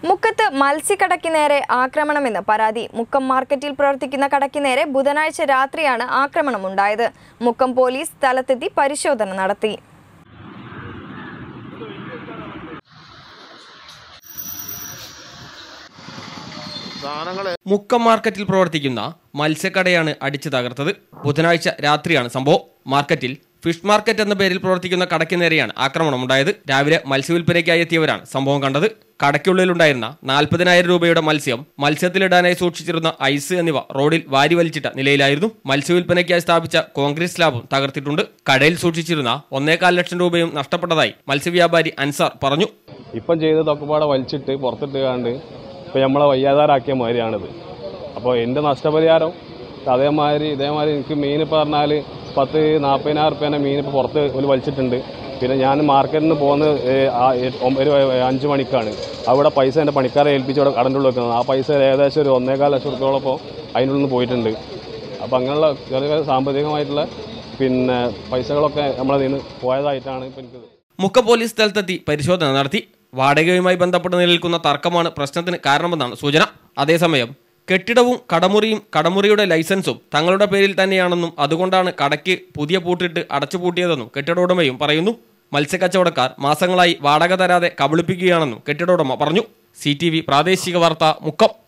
മുക്കത്ത് മത്സ്യക്കടയ്ക്ക് നേരെ ആക്രമണമെന്ന് പരാതി മുക്കം മാർക്കറ്റിൽ പ്രവർത്തിക്കുന്ന കടയ്ക്ക് നേരെ ബുധനാഴ്ച രാത്രിയാണ് ആക്രമണമുണ്ടായത് മുക്കം പോലീസ് സ്ഥലത്തെത്തി പരിശോധന നടത്തി മുക്കം മാർക്കറ്റിൽ പ്രവർത്തിക്കുന്ന മത്സ്യക്കടയാണ് അടിച്ചു തകർത്തത് ബുധനാഴ്ച രാത്രിയാണ് സംഭവം മാർക്കറ്റിൽ ഫിഷ് മാർക്കറ്റ് എന്ന പേരിൽ പ്രവർത്തിക്കുന്ന കടയ്ക്ക് നേരെയാണ് ആക്രമണമുണ്ടായത് രാവിലെ മത്സ്യവില്പനയ്ക്കായി എത്തിയവരാണ് സംഭവം കണ്ടത് കടയ്ക്കുള്ളിലുണ്ടായിരുന്ന നാൽപ്പതിനായിരം രൂപയുടെ മത്സ്യം മത്സ്യത്തിലിടാനായി സൂക്ഷിച്ചിരുന്ന ഐസ് എന്നിവ റോഡിൽ വാരി വലിച്ചിട്ട നിലയിലായിരുന്നു മത്സ്യവില്പനയ്ക്കായി സ്ഥാപിച്ച കോൺക്രീറ്റ് സ്ലാബും തകർത്തിട്ടുണ്ട് കടയിൽ സൂക്ഷിച്ചിരുന്ന ഒന്നേകാൽ ലക്ഷം രൂപയും നഷ്ടപ്പെട്ടതായി മത്സ്യവ്യാപാരി അൻസാർ പറഞ്ഞു ഇപ്പം ചെയ്തതൊക്കെ പാടെ വലിച്ചിട്ട് പുറത്തിട്ട് കണ്ട് ഇപ്പം നമ്മളെ വയ്യാതാരാക്കിയ മാതിരിയാണിത് അപ്പോൾ എൻ്റെ നഷ്ടപരിഹാരം അതേമാതിരി ഇതേമാതിരി എനിക്ക് മീൻ ഇപ്പോൾ പറഞ്ഞാൽ പത്ത് നാൽപ്പതിനായിരം റുപ്യേൻ്റെ മീൻ ഇപ്പോൾ പുറത്ത് ഒരു വലിച്ചിട്ടുണ്ട് പിന്നെ ഞാൻ മാർക്കറ്റിൽ നിന്ന് പോകുന്നത് ഏഹ്, ആ എട്ട് ഒമ്പ- ഒരു അഞ്ച് മണിക്കാണ് അവിടെ പൈസ എൻ്റെ പണിക്കാരെ ഏൽപ്പിച്ച് അവിടെ കടൻ്റെ ഉള്ളിൽ വെക്കുന്നത് ആ പൈസ ഏകദേശം ഒരു ഒന്നേകാൽ ലക്ഷം റുപ്യോളം ഇപ്പോൾ അതിനുള്ളിൽ നിന്ന് പോയിട്ടുണ്ട് അപ്പോൾ അങ്ങനെയുള്ള ചെറിയ ചെറിയ സാമ്പത്തികമായിട്ടുള്ള പിന്നെ പൈസകളൊക്കെ നമ്മളെ നിന്ന് പോയതായിട്ടാണ് ഇപ്പോൾ എനിക്കത് മുക്കം പോലീസ് സ്ഥലത്തെത്തി പരിശോധന നടത്തി വാടകയുമായി ബന്ധപ്പെട്ട് നിലനിൽക്കുന്ന തർക്കമാണ് പ്രശ്നത്തിന് കാരണമെന്നാണ് സൂചന അതേസമയം കെട്ടിടവും കടമുറിയും കടമുറിയുടെ ലൈസൻസും തങ്ങളുടെ പേരിൽ തന്നെയാണെന്നും അതുകൊണ്ടാണ് കടയ്ക്ക് പുതിയ പൂട്ടിട്ട് അടച്ചുപൂട്ടിയതെന്നും കെട്ടിട ഉടമയും പറയുന്നു മത്സ്യക്കച്ചവടക്കാർ മാസങ്ങളായി വാടക തരാതെ കബളിപ്പിക്കുകയാണെന്നും കെട്ടിട ഉടമ പറഞ്ഞു സി പ്രാദേശിക വാർത്ത മുക്കം